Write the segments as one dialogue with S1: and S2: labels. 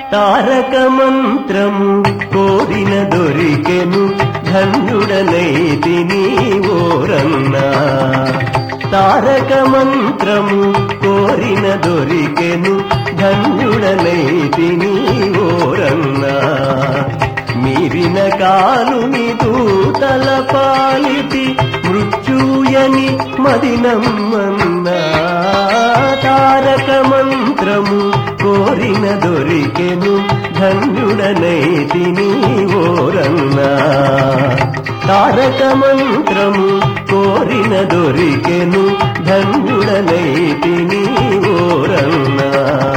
S1: తారక మంత్రము కోరిన దొరికెను ధన్యుడనైతిని ఓరన్నా తారక మంత్రము కోరిన దొరికెను ధన్యుడనైతిని ఓరన్నా మీరిన కాలుని దూతల పాలిటి మృత్యుయని మదినమ్మన్నా తారక మంత్రము కోరిన దొరికెను ధన్యుడనైతిని ఓరన్నా తారక మంత్రము కోరిన దొరికెను ధన్యుడనైతిని ఓరన్నా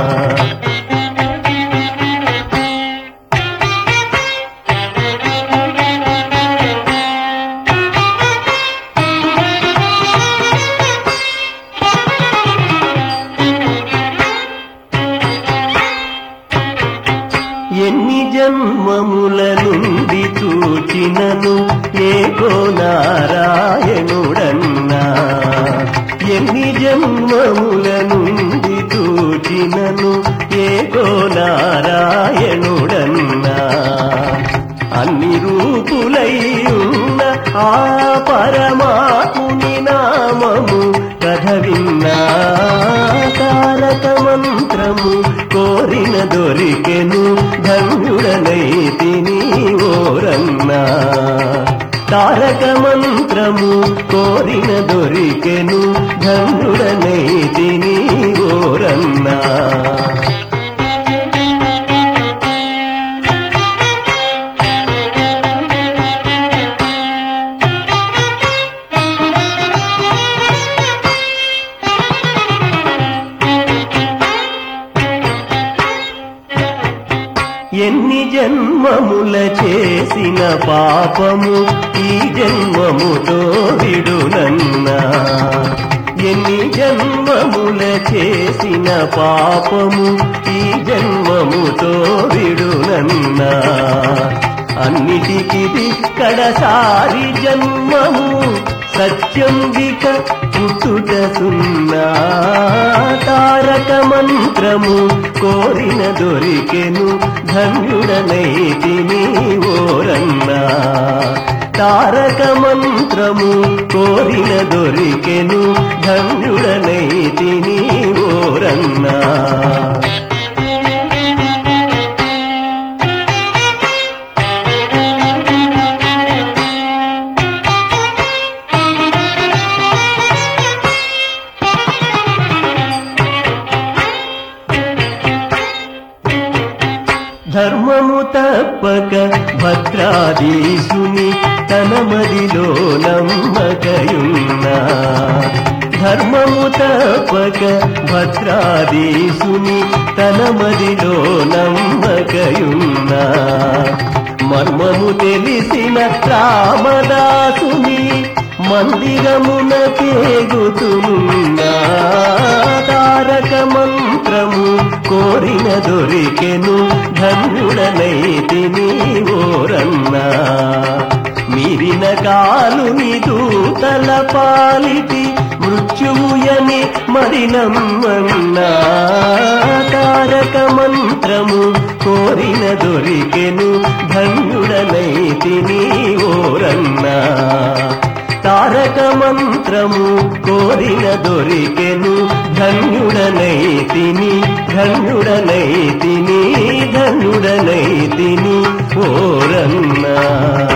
S1: ఎన్ని జన్మముల నుండి చూచినను ఏకో నారాయణుడన్నా ఎన్ని జన్మముల నుండి చూచినను ఏకో నారాయణుడన్నా అన్ని రూపులై ఉన్న ఆ పరమాత్ముని నామము కథ విన్నా తారక మంత్రము కోరిన దొరికెను ధన్యుడనైతిని ఓరన్నా తారక మంత్రము కోరిన దొరికెను ధన్యుడనైతిని ఓరన్నా ఎన్ని జన్మముల చేసిన పాపము ఈ జన్మముతో విడునన్నా ఎన్ని జన్మముల చేసిన పాపము ఈ జన్మముతో విడునన్నా అన్నిటికిది కడసారి జన్మము సత్యం దిక పుట్టుట సున్నా తారక మంత్రము కోరిన దొరికెను ధన్యుడనైతిని ఓరన్నా తారక మంత్రము కోరిన దొరికెను ధన్యుడనైతిని ఓరన్నా ధర్మము తప్పక భద్రాదీసుని తన మదిలో నమ్మకయున్నా ధర్మము తప్పక భద్రాదీసుని తన మదిలో నమ్మకయున్నా మర్మము తెలిసిన రామదాసుని మందిరమున తేగుతున్నా తారక మంత్రము కోరిన దొరికెను ధన్యుడనైతిని ఓరన్నా మీరిన కాలుని దూతల పాలిటి మృత్యుయని మరినమ్మన్నా తారక మంత్రము కోరిన దొరికెను ధన్యుడనైతిని ఓరన్నా తారక మంత్రము కోరిన దొరికెను ధన్యుడనైతిని ధన్యుడనైతిని ధన్యుడనైతిని ఓరన్నా